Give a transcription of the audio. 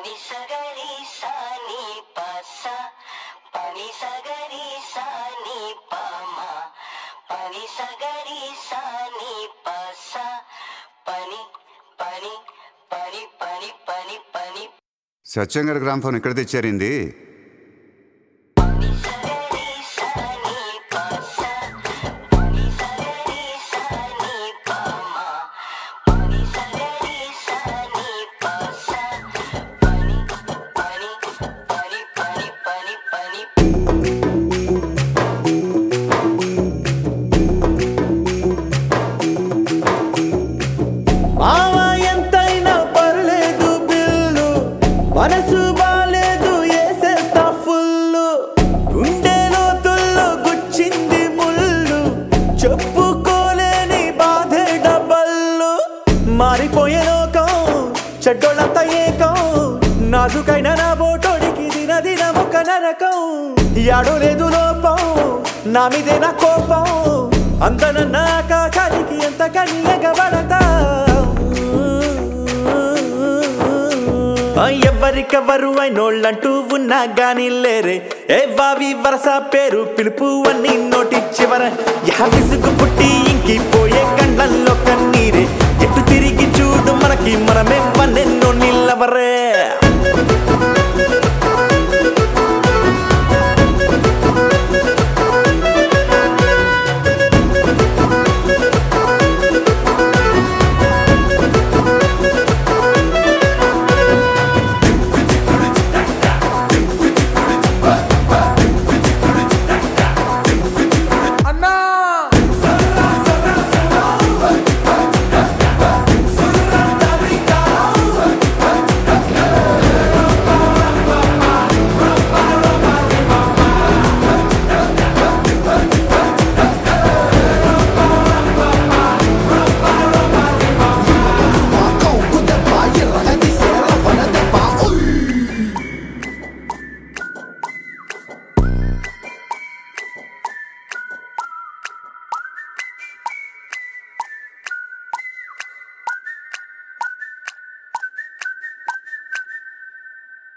పని సగరి సాని పస పని సగరి సాని పమ పని సగరి సాని పస పని పని పని పని పని పని సత్యం గారి గ్రామ్ ఫోన్ ఎక్కడ తెచ్చారింది పని సగరి సాని పస పని సగరి సాని పమ పని సగరి సాని పస పని పని పని పని పని పని మావా ఎంతైనా పర్లేదు బిల్లు మనసు బాలేదు వేసేస్తా ఫుల్లు గుండె లోతుల్లో గుచ్చింది ముళ్ళు చెప్పుకోలేని బాధే డబ్బల్లు మారిపోయే లోకం చెడ్డోళ్ళంతా ఏకం నాజుకైన నా బోటోడికి దిన దిన ఒక నరకం యాడో లేదు లోపం నా మీదే నా కోపం అందనన్న ఆకాశానికి ఎంత కని ఎగబడతా ఎవరికెవరు అయినోళ్ళంటూ ఉన్నా గాని లేరే ఏ వావి వరస పేరు పిలుపు అని నోటి చివర యా విసుగు పుట్టి ఇంకి పోయే కండ్లల్లో కన్నీరే ఎటు తిరిగి చూడు మనకి మనమే వన్నెన్నో నిల్లవరే